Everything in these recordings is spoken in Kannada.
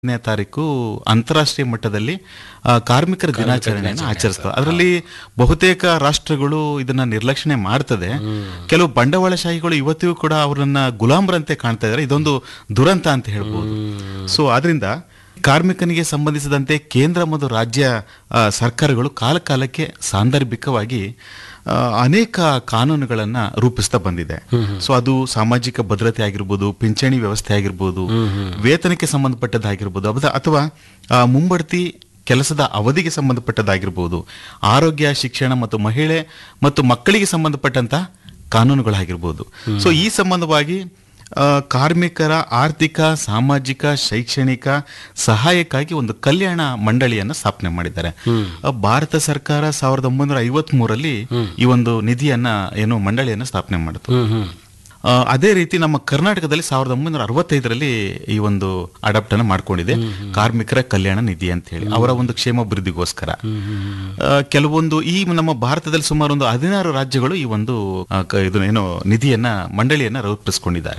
ನೇ ತಾರೀಕು ಅಂತಾರಾಷ್ಟ್ರೀಯ ಮಟ್ಟದಲ್ಲಿ ಆ, ಕಾರ್ಮಿಕರ ದಿನಾಚರಣೆಯನ್ನು ಆಚರಿಸ್ತವೆ ಅದರಲ್ಲಿ ಬಹುತೇಕ ರಾಷ್ಟ್ರಗಳು ಇದನ್ನ ನಿರ್ಲಕ್ಷಣೆ ಮಾಡ್ತದೆ ಕೆಲವು ಬಂಡವಾಳಶಾಹಿಗಳು ಇವತ್ತಿಗೂ ಕೂಡ ಅವರನ್ನ ಗುಲಾಮರಂತೆ ಕಾಣ್ತಾ ಇದ್ದಾರೆ ಇದೊಂದು ದುರಂತ ಅಂತ ಹೇಳ್ಬೋದು ಸೊ ಆದ್ರಿಂದ ಕಾರ್ಮಿಕನಿಗೆ ಸಂಬಂಧಿಸಿದಂತೆ ಕೇಂದ್ರ ಮತ್ತು ರಾಜ್ಯ ಆ, ಸರ್ಕಾರಗಳು ಕಾಲ ಕಾಲಕ್ಕೆ ಸಾಂದರ್ಭಿಕವಾಗಿ ಆ, ಅನೇಕ ಕಾನೂನುಗಳನ್ನ ರೂಪಿಸ್ತಾ ಬಂದಿದೆ ಸೊ ಅದು ಸಾಮಾಜಿಕ ಭದ್ರತೆ ಆಗಿರ್ಬೋದು ಪಿಂಚಣಿ ವ್ಯವಸ್ಥೆ ಆಗಿರ್ಬೋದು ವೇತನಕ್ಕೆ ಸಂಬಂಧಪಟ್ಟದ್ದಾಗಿರ್ಬೋದು ಅಬದ- ಅಥವಾ ಆ, ಮುಂಬಡ್ತಿ ಕೆಲಸದ ಅವಧಿಗೆ ಸಂಬಂಧಪಟ್ಟದ್ದಾಗಿರ್ಬೋದು ಆರೋಗ್ಯ ಶಿಕ್ಷಣ ಮತ್ತು ಮಹಿಳೆ ಮತ್ತು ಮಕ್ಕಳಿಗೆ ಸಂಬಂಧಪಟ್ಟಂತ ಕಾನೂನುಗಳಾಗಿರ್ಬೋದು ಸೊ ಈ ಸಂಬಂಧವಾಗಿ ಆ, ಕಾರ್ಮಿಕರ ಆರ್ಥಿಕ ಸಾಮಾಜಿಕ ಶೈಕ್ಷಣಿಕ ಸಹಾಯಕ್ಕಾಗಿ ಒಂದು ಕಲ್ಯಾಣ ಮಂಡಳಿಯನ್ನು ಸ್ಥಾಪನೆ ಮಾಡಿದ್ದಾರೆ ಆ, ಭಾರತ ಸರ್ಕಾರ ಸಾವಿರದ ಒಂಬೈನೂರ ಐವತ್ ಮೂರಲ್ಲಿ ಈ ಒಂದು ನಿಧಿಯನ್ನ ಏನು ಮಂಡಳಿಯನ್ನ ಸ್ಥಾಪನೆ ಮಾಡಿತು ಆ, ಅದೇ ರೀತಿ ನಮ್ಮ ಕರ್ನಾಟಕದಲ್ಲಿ ಸಾವಿರದ ಒಂಬೈನೂರ ಅರವತ್ತೈದರಲ್ಲಿ ಈ ಒಂದು ಅಡಾಪ್ಟ್ ಅನ್ನ ಮಾಡ್ಕೊಂಡಿದೆ ಕಾರ್ಮಿಕರ ಕಲ್ಯಾಣ ನಿಧಿ ಅಂತ ಹೇಳಿ ಅವರ ಒಂದು ಕ್ಷೇಮಾಭಿವೃದ್ಧಿಗೋಸ್ಕರ ಆ, ಕೆಲವೊಂದು ಈ ನಮ್ಮ ಭಾರತದಲ್ಲಿ ಸುಮಾರು ಒಂದು ಹದಿನಾರು ರಾಜ್ಯಗಳು ಈ ಒಂದು ಆ, ಕ- ಇದು ಏನೋ ನಿಧಿಯನ್ನ ಮಂಡಳಿಯನ್ನ ರೂಪಿಸ್ಕೊಂಡಿದ್ದಾರೆ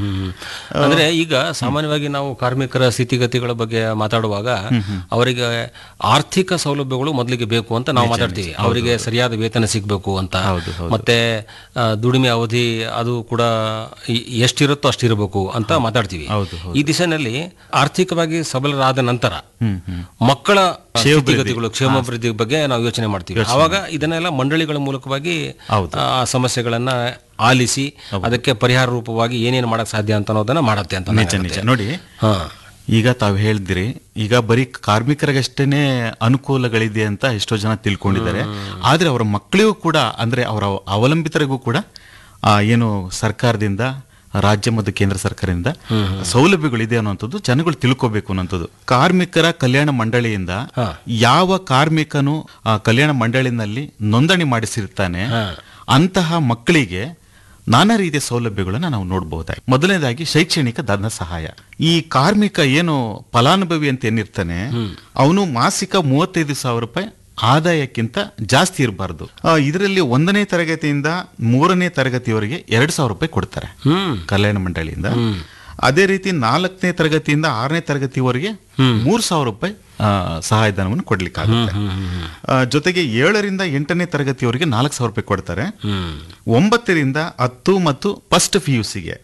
ಅಂದ್ರೆ ಈಗ ಸಾಮಾನ್ಯವಾಗಿ ನಾವು ಕಾರ್ಮಿಕರ ಸ್ಥಿತಿಗತಿಗಳ ಬಗ್ಗೆ ಮಾತಾಡುವಾಗ ಅವರಿಗೆ ಆರ್ಥಿಕ ಸೌಲಭ್ಯಗಳು ಮೊದಲಿಗೆ ಬೇಕು ಅಂತ ನಾವು ಮಾತಾಡ್ತೀವಿ ಅವರಿಗೆ ಸರಿಯಾದ ವೇತನ ಸಿಗಬೇಕು ಅಂತ ಮತ್ತೆ ಆ, ದುಡಿಮೆ ಅವಧಿ ಅದು ಕೂಡ ಈ- ಎಷ್ಟಿರುತ್ತೋ ಅಷ್ಟಿರಬೇಕು ಅಂತ ಮಾತಾಡ್ತೀವಿ ಹೌದು, ಈ ದಿಶೆನಲ್ಲಿ ಆರ್ಥಿಕವಾಗಿ ಸಬಲರಾದ ನಂತರ ಮಕ್ಕಳ ಸ್ಥಿತಿಗತಿಗಳು ಕ್ಷೇಮಾಭಿವೃದ್ಧಿ ಬಗ್ಗೆ ನಾವು ಯೋಚನೆ ಮಾಡ್ತೀವಿ ಆವಾಗ ಇದನ್ನೆಲ್ಲ ಮಂಡಳಿಗಳ ಮೂಲಕವಾಗಿ ಹೌದು. ಆ ಸಮಸ್ಯೆಗಳನ್ನ ಆಲಿಸಿ ಅದಕ್ಕೆ ಪರಿಹಾರ ರೂಪವಾಗಿ ಏನೇನು ಮಾಡಕ್ ಸಾಧ್ಯ ಅಂತ ಅನ್ನೋದನ್ನ ಮಾಡತ್ತೆ ಅಂತ ನಿಜ ನಿಜ ನೋಡಿ ಹಾ ಈಗ ತಾವು ಹೇಳಿದ್ರಿ ಈಗ ಬರೀ ಕಾರ್ಮಿಕರಿಗಷ್ಟೇನೆ ಅನುಕೂಲಗಳಿದೆ ಅಂತ ಎಷ್ಟೋ ಜನ ತಿಳ್ಕೊಂಡಿದ್ದಾರೆ ಆದ್ರೆ ಅವರ ಮಕ್ಕಳಿಗೂ ಕೂಡ ಅಂದ್ರೆ ಅವರ ಅವಲಂಬಿತರಿಗೂ ಕೂಡ ಆ, ಏನು ಸರ್ಕಾರದಿಂದ ರಾಜ್ಯ ಮತ್ತು ಕೇಂದ್ರ ಸರ್ಕಾರದಿಂದ ಸೌಲಭ್ಯಗಳಿದೆ ಅನ್ನುವಂಥದ್ದು ಜನಗಳು ತಿಳ್ಕೋಬೇಕು ಅನ್ನೋಂಥದ್ದು ಕಾರ್ಮಿಕರ ಕಲ್ಯಾಣ ಮಂಡಳಿಯಿಂದ ಯಾವ ಕಾರ್ಮಿಕನು ಆ ಕಲ್ಯಾಣ ಮಂಡಳಿನಲ್ಲಿ ನೋಂದಣಿ ಮಾಡಿಸಿರ್ತಾನೆ ಅಂತಹ ಮಕ್ಕಳಿಗೆ ನಾನಾ ರೀತಿಯ ಸೌಲಭ್ಯಗಳನ್ನ ನಾವು ನೋಡಬಹುದಾಗಿ ಮೊದಲನೇದಾಗಿ ಶೈಕ್ಷಣಿಕ ಧನ ಸಹಾಯ ಈ ಕಾರ್ಮಿಕ ಏನು ಫಲಾನುಭವಿ ಅಂತ ಏನಿರ್ತಾನೆ ಅವನು ಮಾಸಿಕ ಮೂವತ್ತೈದು ಸಾವಿರ ರೂಪಾಯಿ ಆದಾಯಕ್ಕಿಂತ ಜಾಸ್ತಿ ಇರಬಾರ್ದು ಇದರಲ್ಲಿ ಒಂದನೇ ತರಗತಿಯಿಂದ ಮೂರನೇ ತರಗತಿಯವರೆಗೆ ಎರಡು ಸಾವಿರ ರೂಪಾಯಿ ಕೊಡ್ತಾರೆ ಕಲ್ಯಾಣ ಮಂಡಳಿಯಿಂದ ಅದೇ ರೀತಿ ನಾಲ್ಕನೇ ತರಗತಿಯಿಂದ ಆರನೇ ತರಗತಿವರೆಗೆ ಮೂರ್ ಸಾವಿರ ರೂಪಾಯಿ ಆ, ಸಹಾಯಧನವನ್ನು ಕೊಡ್ಲಿಕ್ಕಾಗುತ್ತೆ ಆ, ಜೊತೆಗೆ ಏಳರಿಂದ ಎಂಟನೇ ತರಗತಿಯವರೆಗೆ ನಾಲ್ಕು ಸಾವಿರ ರೂಪಾಯಿ ಕೊಡ್ತಾರೆ ಒಂಬತ್ತರಿಂದ ಹತ್ತು ಮತ್ತು ಫಸ್ಟ್ ಪಿ ಯು ಸಿಗೆ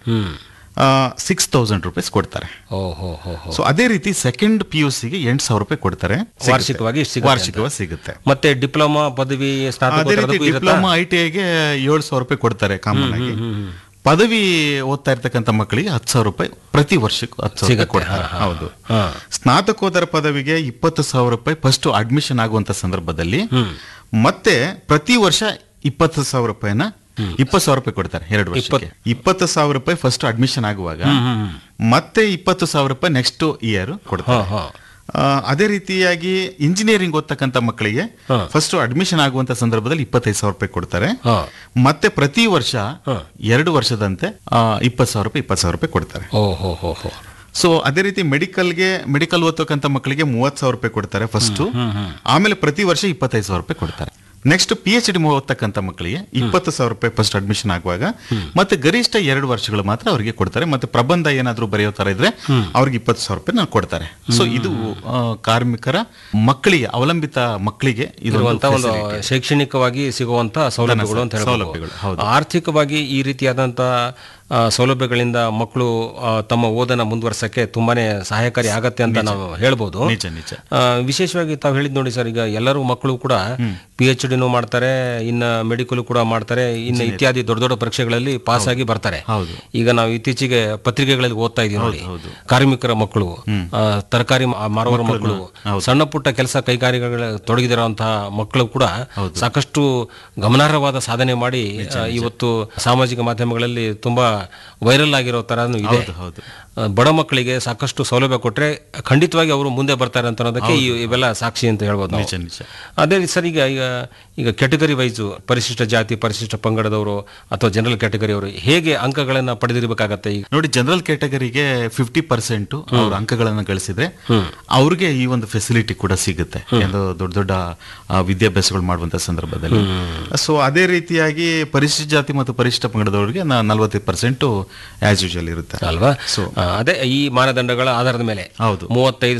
ಸಿಕ್ಸ್ ತೌಸಂಡ್ ರುಪೀಸ್ ಕೊಡ್ತಾರೆ ಓ ಹೋ ಹೋ ಹೋ ಸೊ ಅದೇ ರೀತಿ ಸೆಕೆಂಡ್ ಪಿ ಯು ಸಿಗೆ ಎಂಟು ಸಾವಿರ ರೂಪಾಯಿ ಕೊಡ್ತಾರೆ ಸಿಗುತ್ತೆ. ವಾರ್ಷಿಕವಾಗಿ ಇಷ್ಟು ಸಿಗುತ್ತೆ ವಾರ್ಷಿಕವಾಗಿ ಸಿಗುತ್ತೆ ಮತ್ತೆ ಡಿಪ್ಲೊಮಾ ಪದವಿ ಅದೇ ರೀತಿ ಸ್ನಾತಕೋತ್ತರದಕ್ಕೂ ಇರುತ್ತಾ? ಡಿಪ್ಲೊಮಾ ಐ ಟಿ ಐಗೆ ಏಳು ಸಾವಿರ ರೂಪಾಯಿ ಕೊಡ್ತಾರೆ ಕಾಮನ್ ಆಗಿ ಪದವಿ ಓದ್ತಾ ಇರ್ತಕ್ಕಂಥ ಮಕ್ಕಳಿಗೆ ಹತ್ತು ಸಾವಿರ ರೂಪಾಯಿ ಪ್ರತಿ ವರ್ಷಕ್ಕೂ ಹತ್ತು ಸಾವಿರ ರೂಪಾಯಿ ಕೊಡ್ತಾರೆ ಹೌದು ಹಾ. ಸ್ನಾತಕೋತ್ತರ ಪದವಿಗೆ ಇಪ್ಪತ್ತು ಸಾವಿರ ರೂಪಾಯಿ ಫಸ್ಟ್ ಅಡ್ಮಿಷನ್ ಆಗುವಂತ ಸಂದರ್ಭದಲ್ಲಿ ಮತ್ತೆ ಪ್ರತಿ ವರ್ಷ ಇಪ್ಪತ್ತು ಸಾವಿರ ರೂಪಾಯಿನ ಇಪ್ಪತ್ತು ಸಾವಿರ ರೂಪಾಯಿ ಕೊಡ್ತಾರೆ ಎರಡು ವರ್ಷಕ್ಕೆ ಇಪ್ಪತ್ತು ಸಾವಿರ ರೂಪಾಯಿ ಫಸ್ಟ್ ಅಡ್ಮಿಷನ್ ಆಗುವಾಗ ಮತ್ತೆ ಇಪ್ಪತ್ತು ಸಾವಿರ ರೂಪಾಯಿ ನೆಕ್ಸ್ಟ್ ಇಯರ್ ಕೊಡ್ತಾರೆ ಹಾ. ಆ, ಅದೇ ರೀತಿಯಾಗಿ ಇಂಜಿನಿಯರಿಂಗ್ ಓದ್ತಕ್ಕಂಥ ಮಕ್ಕಳಿಗೆ ಫಸ್ಟ್ ಅಡ್ಮಿಷನ್ ಆಗುವಂತ ಸಂದರ್ಭದಲ್ಲಿ ಇಪ್ಪತ್ತೈದು ಸಾವಿರ ರೂಪಾಯಿ ಕೊಡ್ತಾರೆ ಹಾ. ಮತ್ತೆ ಪ್ರತಿ ವರ್ಷ ಎರಡು ವರ್ಷದಂತೆ ಇಪ್ಪತ್ತು ಸಾವಿರ ರೂಪಾಯಿ ಇಪ್ಪತ್ತು ಸಾವಿರ ರೂಪಾಯಿ ಕೊಡ್ತಾರೆ ಓ ಹೋ ಹೋ ಹೋ ಸೊ ಅದೇ ರೀತಿ ಮೆಡಿಕಲ್ಗೆ ಮೆಡಿಕಲ್ ಓದ್ತಕ್ಕಂಥ ಮಕ್ಕಳಿಗೆ ಮೂವತ್ತು ಸಾವಿರ ರೂಪಾಯಿ ಕೊಡ್ತಾರೆ ಫಸ್ಟ್ ಆಮೇಲೆ ಪ್ರತಿ ವರ್ಷ ಇಪ್ಪತ್ತೈದು ಸಾವಿರ ರೂಪಾಯಿ ಕೊಡ್ತಾರೆ ನೆಕ್ಸ್ಟ್ ಪಿ ಎಚ್ ಡಿ ಓದ್ತಕ್ಕಂಥ ಮಕ್ಕಳಿಗೆ ಇಪ್ಪತ್ತು ಸಾವಿರ ರೂಪಾಯಿ ಫಸ್ಟ್ ಅಡ್ಮಿಷನ್ ಆಗುವಾಗ ಮತ್ತೆ ಗರಿಷ್ಠ ಎರಡು ವರ್ಷಗಳು ಮಾತ್ರ ಅವರಿಗೆ ಕೊಡ್ತಾರೆ ಮತ್ತೆ ಪ್ರಬಂಧ ಏನಾದ್ರೂ ಬರೆಯೋ ತರ ಇದ್ರೆ ಅವ್ರಿಗೆ ಇಪ್ಪತ್ತು ಸಾವಿರ ರೂಪಾಯಿ ನಾನು ಕೊಡ್ತಾರೆ ಸೊ ಇದು ಆ, ಕಾರ್ಮಿಕರ ಮಕ್ಕಳಿಗೆ ಅವಲಂಬಿತ ಮಕ್ಕಳಿಗೆ ಇದು ಇರುವಂತ ಒಂದು ಶೈಕ್ಷಣಿಕವಾಗಿ ಸಿಗುವಂತ ಸೌಲಭ್ಯಗಳು ಅಂತ ಹೇಳ್ಬೋದು. ಸೌಲಭ್ಯಗಳು, ಹೌದು. ಆರ್ಥಿಕವಾಗಿ ಈ ರೀತಿಯಾದಂತ ಆ, ಸೌಲಭ್ಯಗಳಿಂದ ಮಕ್ಕಳು ಆ, ತಮ್ಮ ಓದನ್ನ ಮುಂದುವರ್ಸಕ್ಕೆ ತುಂಬಾನೇ ಸಹಾಯಕಾರಿ ಆಗತ್ತೆ ಅಂತ ನಾವು ಹೇಳ್ಬೋದು ನಿಜ ನಿಜ ಆ, ವಿಶೇಷವಾಗಿ ತಾವು ಹೇಳಿದ್ ನೋಡಿ ಸರ್ ಈಗ ಎಲ್ಲರೂ ಮಕ್ಕಳು ಕೂಡ ಪಿ ಎಚ್ ಡಿನೂ ಮಾಡ್ತಾರೆ ಇನ್ನ ಮೆಡಿಕಲ್ ಕೂಡ ಮಾಡ್ತಾರೆ ಇನ್ನು ಇತ್ಯಾದಿ ದೊಡ್ಡ ದೊಡ್ಡ ಪರೀಕ್ಷೆಗಳಲ್ಲಿ ಪಾಸ್ ಆಗಿ ಬರ್ತಾರೆ ಹೌದು. ಈಗ ನಾವು ಇತ್ತೀಚೆಗೆ ಪತ್ರಿಕೆಗಳಲ್ಲಿ ಓದ್ತಾ ಇದೀವಿ ನೋಡಿ ಕಾರ್ಮಿಕರ ಮಕ್ಕಳು ಆ, ತರಕಾರಿ ಮಾ- ಮಾರುವವರ ಮಕ್ಕಳು ಸಣ್ಣ ಪುಟ್ಟ ಕೆಲಸ ಕೈಗಾರಿಕೆಗಳ ತೊಡಗಿದಿರುವಂತಹ ಮಕ್ಕಳು ಕೂಡ ಸಾಕಷ್ಟು ಗಮನಾರ್ಹವಾದ ಸಾಧನೆ ಮಾಡಿ ಆ, ಇವತ್ತು ಸಾಮಾಜಿಕ ಮಾಧ್ಯಮಗಳಲ್ಲಿ ತುಂಬಾ ವೈರಲ್ ಆಗಿರೋ ತರನು ಇದೆ ಹೌದು. ಆ, ಬಡ ಮಕ್ಕಳಿಗೆ ಸಾಕಷ್ಟು ಸೌಲಭ್ಯ ಕೊಟ್ರೆ ಖಂಡಿತವಾಗಿ ಅವರು ಮುಂದೆ ಬರ್ತಾರೆ ಅಂತ ಅನ್ನೋದಕ್ಕೆ ಈ- ಇವೆಲ್ಲ ಸಾಕ್ಷಿ ಅಂತ ಹೇಳ್ಬೋದು ನಾವು. ನಿಜ ನಿಜ ಅದೇ ರೀತಿ ಸರ್ ಈಗ ಈಗ ಈಗ ಕ್ಯಾಟಗರಿ ವೈಸು ಪರಿಶಿಷ್ಟ ಜಾತಿ ಪರಿಶಿಷ್ಟ ಪಂಗಡದವರು ಅಥವಾ ಜನರಲ್ ಕ್ಯಾಟಗರಿ ಅವರು ಹೇಗೆ ಅಂಕಗಳನ್ನ ಪಡೆದಿರಬೇಕಾಗತ್ತೆ ಈಗ ನೋಡಿ ಜನರಲ್ ಕ್ಯಾಟಗರಿಗೆ ಫಿಫ್ಟಿ ಪರ್ಸೆಂಟ್ ಅವ್ರ ಅಂಕಗಳನ್ನು ಗಳಿಸಿದ್ರೆ ಅವ್ರಿಗೆ ಈ ಒಂದು ಫೆಸಿಲಿಟಿ ಕೂಡ ಸಿಗುತ್ತೆ ಏನು ದೊಡ್ಡ ದೊಡ್ಡ ಆ, ವಿದ್ಯಾಭ್ಯಾಸಗಳು ಮಾಡುವಂತ ಸಂದರ್ಭದಲ್ಲಿ ಸೊ ಅದೇ ರೀತಿಯಾಗಿ ಪರಿಶಿಷ್ಟ ಜಾತಿ ಮತ್ತು ಪರಿಶಿಷ್ಟ ಪಂಗಡದವರಿಗೆ ನಲವತ್ತೈದು ಪರ್ಸೆಂಟ್ ಪರ್ಸೆಂಟ್ ಆಸ್ ಯೂಶಲ್ ಇರುತ್ತೆ ಅಲ್ವಾ So- ಆ, ಅದೇ ಈ ಮಾನದಂಡಗಳ ಆಧಾರದ ಮೇಲೆ ಹೌದು ಮೂವತ್ತೈದು